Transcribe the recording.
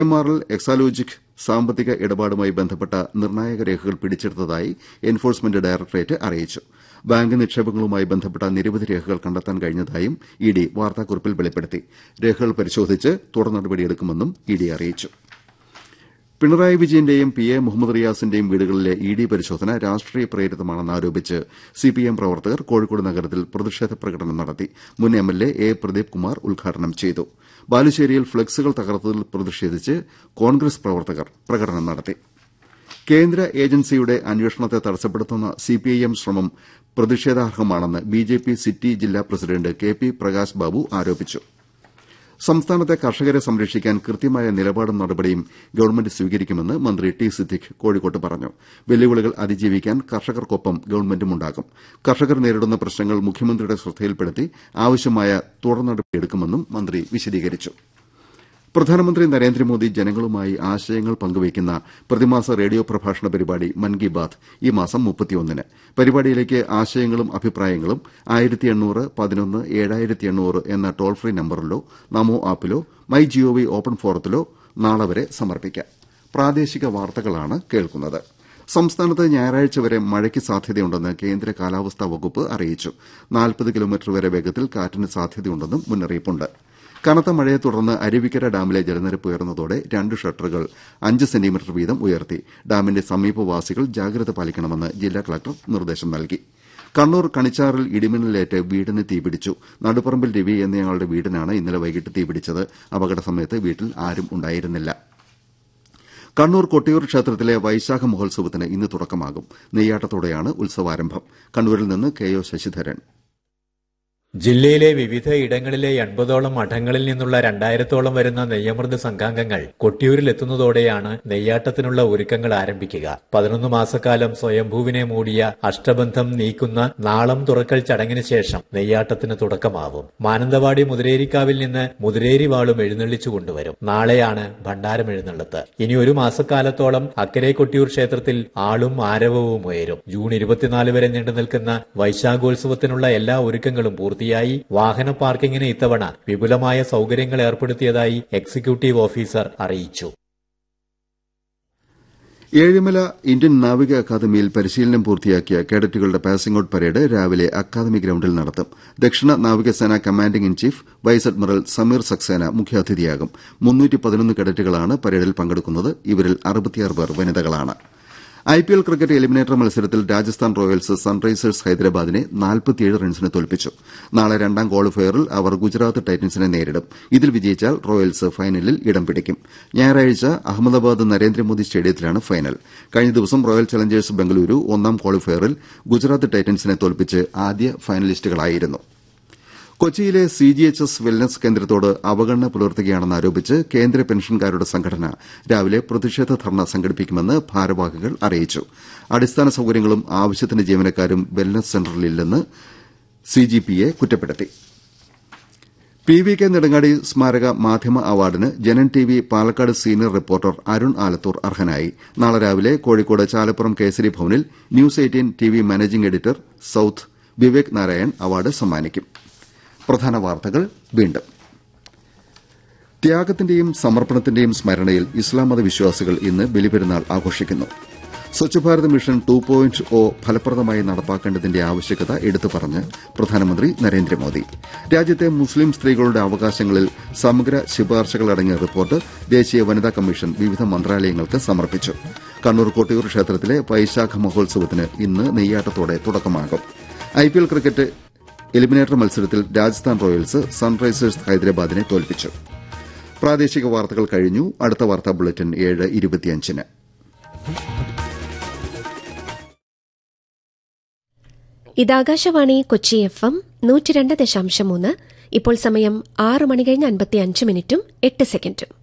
എംആർഎൽ എക്സാലോജിക് സാമ്പത്തിക ഇടപാടുമായി ബന്ധപ്പെട്ട നിർണായക രേഖകൾ പിടിച്ചെടുത്തതായി എൻഫോഴ്സ്മെന്റ് ഡയറക്ടറേറ്റ് അറിയിച്ചു ബാങ്ക് നിക്ഷേപങ്ങളുമായി ബന്ധപ്പെട്ട നിരവധി രേഖകൾ കണ്ടെത്താൻ കഴിഞ്ഞതായും ഇഡി വാർത്താക്കുറിപ്പിൽ വെളിപ്പെടുത്തി രേഖകൾ പരിശോധിച്ച് തുടർ നടപടിയെടുക്കുമെന്നും ഇഡി അറിയിച്ചു പിണറായി വിജയന്റെയും പി എ മുഹമ്മദ് റിയാസിന്റെയും വീടുകളിലെ ഇ ഡി പരിശോധന രാഷ്ട്രീയ പ്രേരിതമാണെന്ന് ആരോപിച്ച് സിപിഎം പ്രവർത്തകർ കോഴിക്കോട് നഗരത്തിൽ പ്രതിഷേധ പ്രകടനം നടത്തി മുൻ എംഎൽഎ എ പ്രദീപ് കുമാർ ഉദ്ഘാടനം ചെയ്തു ബാലുശ്ശേരിയിൽ ഫ്ളക്സുകൾ തകർത്തതിൽ പ്രതിഷേധിച്ച് കോൺഗ്രസ് പ്രവർത്തകർ പ്രകടനം നടത്തി കേന്ദ്ര ഏജൻസിയുടെ അന്വേഷണത്തെ തടസ്സപ്പെടുത്തുന്ന സിപിഐഎം ശ്രമം പ്രതിഷേധാർഹമാണെന്ന് ബിജെപി സിറ്റി ജില്ലാ president K P Prakash Babu ആരോപിച്ചു സംസ്ഥാനത്തെ കർഷകരെ സംരക്ഷിക്കാൻ കൃത്യമായ നിലപാടും നടപടിയും ഗവൺമെന്റ് സ്വീകരിക്കുമെന്ന് മന്ത്രി ടി സിദ്ദിഖ് കോഴിക്കോട്ട് പറഞ്ഞു വെല്ലുവിളികൾ അതിജീവിക്കാൻ കർഷകർക്കൊപ്പം ഗവൺമെന്റുമുണ്ടാകും കർഷകർ നേരിടുന്ന പ്രശ്നങ്ങൾ മുഖ്യമന്ത്രിയുടെ ശ്രദ്ധയിൽപ്പെടുത്തി ആവശ്യമായ തുടർ നടപടിയെടുക്കുമെന്നും മന്ത്രി വിശദീകരിച്ചു പ്രധാനമന്ത്രി നരേന്ദ്രമോദി ജനങ്ങളുമായി ആശയങ്ങൾ പങ്കുവയ്ക്കുന്ന പ്രതിമാസ റേഡിയോ പ്രഭാഷണ പരിപാടി മൻ കി ബാത് ഈ മാസം മുപ്പത്തിയൊന്നിന് പരിപാടിയിലേക്ക് ആശയങ്ങളും അഭിപ്രായങ്ങളും ആയിരത്തി എണ്ണൂറ് പതിനൊന്ന് ഏഴായിരത്തി എണ്ണൂറ് എന്ന ടോൾ ഫ്രീ നമ്പറിലോ നമോ ആപ്പിലോ മൈ ജിഒവി ഓപ്പൺ ഫോറത്തിലോ നാളെ വരെ സമർപ്പിക്കാം പ്രാദേശിക വാർത്തകളാണ് കേൾക്കുന്നത് സംസ്ഥാനത്ത് ഞായറാഴ്ച വരെ മഴയ്ക്ക് സാധ്യതയുണ്ടെന്ന് കേന്ദ്ര കാലാവസ്ഥാ വകുപ്പ് അറിയിച്ചു നാൽപ്പത് കിലോമീറ്റർ വരെ വേഗത്തിൽ കാറ്റിന് സാധ്യതയുണ്ടെന്നും മുന്നറിയിപ്പുണ്ട് കനത്ത മഴയെ തുടർന്ന് അരുവിക്കര ഡാമിലെ ജലനിരപ്പ് ഉയർന്നതോടെ രണ്ട് ഷട്ടറുകൾ അഞ്ച് സെന്റിമീറ്റർ വീതം ഉയർത്തി ഡാമിന്റെ സമീപവാസികൾ ജാഗ്രത പാലിക്കണമെന്ന് ജില്ലാ കളക്ടർ നിർദ്ദേശം നൽകി കണ്ണൂർ കണിച്ചാറിൽ ഇടിമിന്നലേറ്റ് വീടിന് തീപിടിച്ചു നടുപ്പറമ്പിൽ രവി എന്നയാളുടെ വീടിനാണ് ഇന്നലെ വൈകിട്ട് തീപിടിച്ചത് അപകട സമയത്ത് വീട്ടിൽ ആരും ഉണ്ടായിരുന്നില്ല കണ്ണൂർ കൊട്ടിയൂർ ക്ഷേത്രത്തിലെ വൈശാഖ മഹോത്സവത്തിന് ഇന്ന് തുടക്കമാകും നെയ്യാട്ടത്തോടെയാണ് ഉത്സവാരംഭം കണ്ണൂരിൽ നിന്ന് കെ ഒ ശശിധരൻ ജില്ലയിലെ വിവിധ ഇടങ്ങളിലെ എൺപതോളം മഠങ്ങളിൽ നിന്നുള്ള രണ്ടായിരത്തോളം വരുന്ന നെയ്യമൃത് സംഘാംഗങ്ങൾ കൊട്ടിയൂരിലെത്തുന്നതോടെയാണ് നെയ്യാട്ടത്തിനുള്ള ഒരുക്കങ്ങൾ ആരംഭിക്കുക പതിനൊന്ന് മാസക്കാലം സ്വയംഭൂവിനെ മൂടിയ അഷ്ടബന്ധം നീക്കുന്ന നാളം തുറക്കൽ ചടങ്ങിന് ശേഷം നെയ്യാട്ടത്തിന് തുടക്കമാവും മാനന്തവാടി മുതിരേരിക്കാവിൽ നിന്ന് മുതിരേരി വാളും എഴുന്നള്ളിച്ചു കൊണ്ടുവരും നാളെയാണ് ഭണ്ഡാരം എഴുന്നള്ളത്ത് ഇനി ഒരു മാസക്കാലത്തോളം അക്കരെ കൊട്ടിയൂർ ക്ഷേത്രത്തിൽ ആളും ആരവവും ഉയരും ജൂൺ ഇരുപത്തിനാല് വരെ നീണ്ടു നിൽക്കുന്ന വൈശാഖോത്സവത്തിനുള്ള എല്ലാ ഒരുക്കങ്ങളും പൂർത്തി പൂർത്തിയായി വാഹന പാർക്കിങ്ങിന് ഇത്തവണ വിപുലമായ സൌകര്യങ്ങൾ ഏർപ്പെടുത്തിയതായി എക്സിക്യൂട്ടീവ് ഓഫീസർ അറിയിച്ചു ഏഴിമല ഇന്ത്യൻ നാവിക അക്കാദമിയിൽ പരിശീലനം പൂർത്തിയാക്കിയ കേഡറ്റുകളുടെ പാസിംഗ് ഔട്ട് പരേഡ് രാവിലെ അക്കാദമി ഗ്രൌണ്ടിൽ നടത്തും ദക്ഷിണ നാവികസേന commanding in chief vice admiral Sameer Saxena മുഖ്യാതിഥിയാകും കേഡറ്റുകളാണ് പരേഡിൽ പങ്കെടുക്കുന്നത് ഇവരിൽ പേർ വനിതകളാണ് ഐപിഎൽ ക്രിക്കറ്റ് എലിമിനേറ്റർ മത്സരത്തിൽ രാജസ്ഥാൻ റോയൽസ് സൺറൈസേഴ്സ് ഹൈദരാബാദിനെ റൺസിന് തോൽപ്പിച്ചു നാളെ രണ്ടാം ക്വാളിഫയറിൽ അവർ ഗുജറാത്ത് ടൈറ്റൻസിനെ നേരിടും ഇതിൽ വിജയിച്ചാൽ റോയൽസ് ഫൈനലിൽ ഇടം പിടിക്കും ഞായറാഴ്ച അഹമ്മദാബാദ് നരേന്ദ്രമോദി സ്റ്റേഡിയത്തിലാണ് ഫൈനൽ കഴിഞ്ഞ ദിവസം റോയൽ ചലഞ്ചേഴ്സ് ബംഗളൂരു ഒന്നാം ക്വാളിഫയറിൽ ഗുജറാത്ത് ടൈറ്റൻസിനെ തോൽപ്പിച്ച് ആദ്യ ഫൈനലിസ്റ്റുകളായിരുന്നു കൊച്ചിയിലെ സിജിഎച്ച്എസ് വെൽനസ് കേന്ദ്രത്തോട് അവഗണന പുലർത്തുകയാണെന്ന് ആരോപിച്ച് കേന്ദ്ര പെൻഷൻകാരുടെ സംഘടന രാവിലെ പ്രതിഷേധ ധർണ സംഘടിപ്പിക്കുമെന്ന് ഭാരവാഹികൾ അറിയിച്ചു അടിസ്ഥാന സൌകര്യങ്ങളും ആവശ്യത്തിന് ജീവനക്കാരും വെൽനസ് സെന്ററിലില്ലെന്ന് സിജിപിയെ കുറ്റപ്പെടുത്തി പി വി കെ നെടുങ്ങാടി സ്മാരക മാധ്യമ അവാർഡിന് Janam T V Palakkad senior reporter Arun Alathur അർഹനായി നാളെ രാവിലെ കോഴിക്കോട് ചാലപ്പുറം കേസരി ഭവനിൽ news eighteen T V managing editor south Vivek Narayan award സമ്മാനിക്കും പ്രധാന വാർത്തകൾ വീണ്ടും ത്യാഗത്തിന്റെയും സമർപ്പണത്തിന്റെയും സ്മരണയിൽ ഇസ്ലാം മത വിശ്വാസികൾ ഇന്ന് ബലിപെരുന്നാൾ ആഘോഷിക്കുന്നു Swachh Bharat mission two point O ഫലപ്രദമായി നടപ്പാക്കേണ്ടതിന്റെ ആവശ്യകത എടുത്തു പറഞ്ഞ് പ്രധാനമന്ത്രി നരേന്ദ്രമോദി രാജ്യത്തെ മുസ്ലിം സ്ത്രീകളുടെ അവകാശങ്ങളിൽ സമഗ്ര ശുപാർശകളടങ്ങിയ റിപ്പോർട്ട് ദേശീയ വനിതാ കമ്മീഷൻ വിവിധ മന്ത്രാലയങ്ങൾക്ക് സമർപ്പിച്ചു കണ്ണൂർ കൊട്ടിയൂർ ക്ഷേത്രത്തിലെ വൈശാഖ മഹോത്സവത്തിന് ഇന്ന് നെയ്യാട്ടത്തോടെ തുടക്കമാകും ഐപിഎൽ ക്രിക്കറ്റ് എലിമിനേറ്റർ മത്സരത്തിൽ രാജസ്ഥാൻ റോയൽസ് സൺറൈസേഴ്സ് ഹൈദരാബാദിനെ തോൽപ്പിച്ചു പ്രാദേശിക വാർത്തകൾ കഴിഞ്ഞു അടുത്ത വാർത്താ ബുള്ളറ്റിൻ ഏഴ് ഇരുപത്തിയഞ്ചിന് ഇതാകാശവാണി കൊച്ചി എഫ് എം നൂറ്റി രണ്ട് ദശാംശം മൂന്ന് ഇപ്പോൾ സമയം ആറ് മണി കഴിഞ്ഞ് അൻപത്തി അഞ്ച് മിനിറ്റും എട്ട് സെക്കൻഡും